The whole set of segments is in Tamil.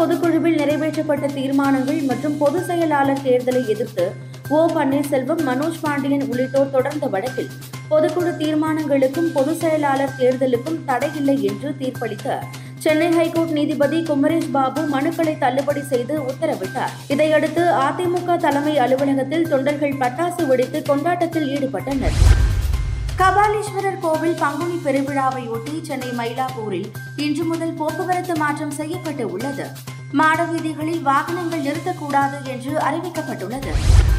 பொதுக்குழுவில் நிறைவேற்றப்பட்ட தீர்மானங்கள் மற்றும் பொதுச் செயலாளர் தேர்தலை எதிர்த்து ஓ பன்னீர்செல்வம் மனோஜ் பாண்டியன் உள்ளிட்டோர் தொடர்ந்த வழக்கில் பொதுக்குழு தீர்மானங்களுக்கும் பொதுச் செயலாளர் தேர்தலுக்கும் தடையில்லை என்று தீர்ப்பளித்த சென்னை ஹைகோர்ட் நீதிபதி குமரேஷ் பாபு மனுக்களை தள்ளுபடி செய்து உத்தரவிட்டார் இதையடுத்து அதிமுக தலைமை அலுவலகத்தில் தொண்டர்கள் பட்டாசு வெடித்து கொண்டாட்டத்தில் ஈடுபட்டனர் கபாலீஸ்வரர் கோவில் பங்குனி பெருவிழாவையொட்டி சென்னை மயிலாப்பூரில் இன்று முதல் போக்குவரத்து மாற்றம் செய்யப்பட்டு உள்ளது மாட வீதிகளில் வாகனங்கள் நிறுத்தக்கூடாது என்று அறிவிக்கப்பட்டுள்ளது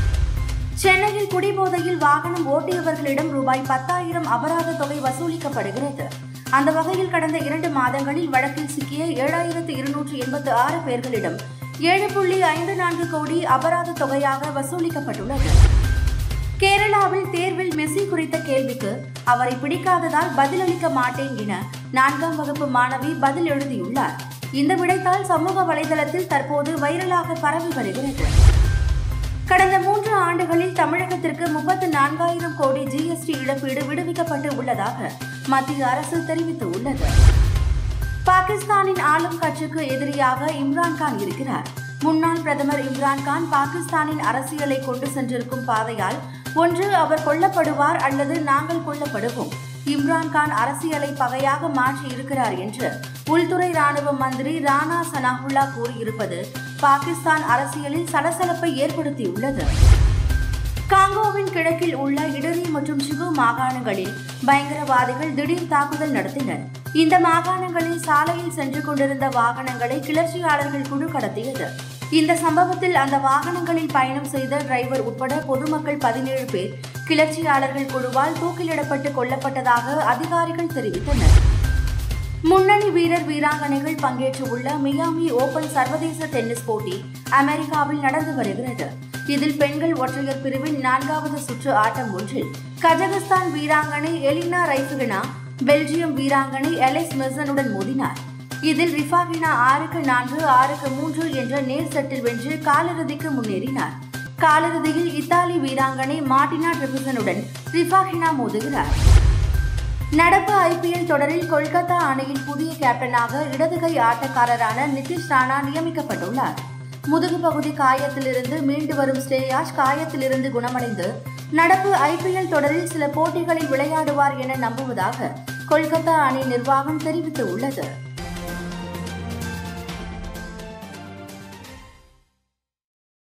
சென்னையில் குடிபோதையில் வாகனம் ஓட்டியவர்களிடம் ரூபாய் பத்தாயிரம் அபராத தொகை வசூலிக்கப்படுகிறது அந்த வகையில் கடந்த இரண்டு மாதங்களில் வழக்கில் சிக்கிய ஏழாயிரத்து இருநூற்று எண்பத்து ஆறு பேர்களிடம் ஏழு புள்ளி ஐந்து நான்கு கோடி அபராத தொகையாக வசூலிக்கப்பட்டுள்ளது கேரளாவில் தேர்வில் மெஸ்ஸி குறித்த கேள்விக்கு அவரை பிடிக்காததால் பதிலளிக்க மாட்டேன் என நான்காம் வகுப்பு மாணவி பதில் எழுதியுள்ளார் இந்த விடைத்தாள் சமூக வலைதளத்தில் தற்போது வைரலாக பரவி வருகிறது கடந்த மூன்று ஆண்டுகளில் தமிழகத்திற்கு முப்பத்து நான்காயிரம் கோடி ஜிஎஸ்டி இழப்பீடு விடுவிக்கப்பட்டு உள்ளதாக மத்திய அரசு தெரிவித்துள்ளது பாகிஸ்தானின் ஆளும் கட்சிக்கு எதிரியாக இம்ரான்கான் இருக்கிறார் முன்னாள் பிரதமர் இம்ரான்கான் பாகிஸ்தானின் அரசியலை கொண்டு சென்றிருக்கும் பாதையால் ஒன்று அவர் கொல்லப்படுவார் அல்லது நாங்கள் கொல்லப்படுவோம் இம்ரான்கான் அரசியலை பகையாக மாற்றி இருக்கிறார் என்று உள்துறை ராணுவ மந்திரி ராணா சனாகுல்லா கூறியிருப்பது பாகிஸ்தான் அரசியலில் சலசலப்பை ஏற்படுத்தியுள்ளது காங்கோவின் கிழக்கில் உள்ள இடரி மற்றும் சிபு மாகாணங்களில் பயங்கரவாதிகள் திடீர் தாக்குதல் நடத்தினர் இந்த மாகாணங்களில் சாலையில் சென்று கொண்டிருந்த வாகனங்களை கிளர்ச்சியாளர்கள் குழு கடத்தியது இந்த சம்பவத்தில் அந்த வாகனங்களில் பயணம் செய்த டிரைவர் உட்பட பொதுமக்கள் பதினேழு பேர் கிளர்ச்சியாளர்கள் குழுவால் தூக்கிலிடப்பட்டு கொல்லப்பட்டதாக அதிகாரிகள் தெரிவித்தனர் முன்னணி வீரர் வீராங்கனைகள் பங்கேற்றுள்ள மியாமி ஓபன் சர்வதேச டென்னிஸ் போட்டி அமெரிக்காவில் நடந்து வருகிறது இதில் பெண்கள் ஒற்றையர் பிரிவின் நான்காவது சுற்று ஆட்டம் ஒன்றில் கஜகஸ்தான் வீராங்கனை எலினா ரைஃபுகனா பெல்ஜியம் வீராங்கனை எலெக்ஸ் மெசனுடன் மோதினார் இதில் ரிஃபாகினா ஆறுக்கு நான்கு ஆறுக்கு மூன்று என்ற நேர் செட்டில் வென்று காலிறுதிக்கு முன்னேறினார் காலிறுதியில் இத்தாலி வீராங்கனை மார்டினா ட்ரிபிசனுடன் ரிஃபாகினா மோதுகிறார் நடப்பு ஐபிஎல் தொடரில் கொல்கத்தா அணியின் புதிய கேப்டனாக இடதுகை ஆட்டக்காரரான நிதிஷ் ராணா நியமிக்கப்பட்டுள்ளார் முதுகு பகுதி காயத்திலிருந்து மீண்டு வரும் ஸ்ரேயாஷ் காயத்திலிருந்து குணமடைந்து நடப்பு ஐபிஎல் தொடரில் சில போட்டிகளில் விளையாடுவார் என நம்புவதாக கொல்கத்தா அணி நிர்வாகம் தெரிவித்துள்ளது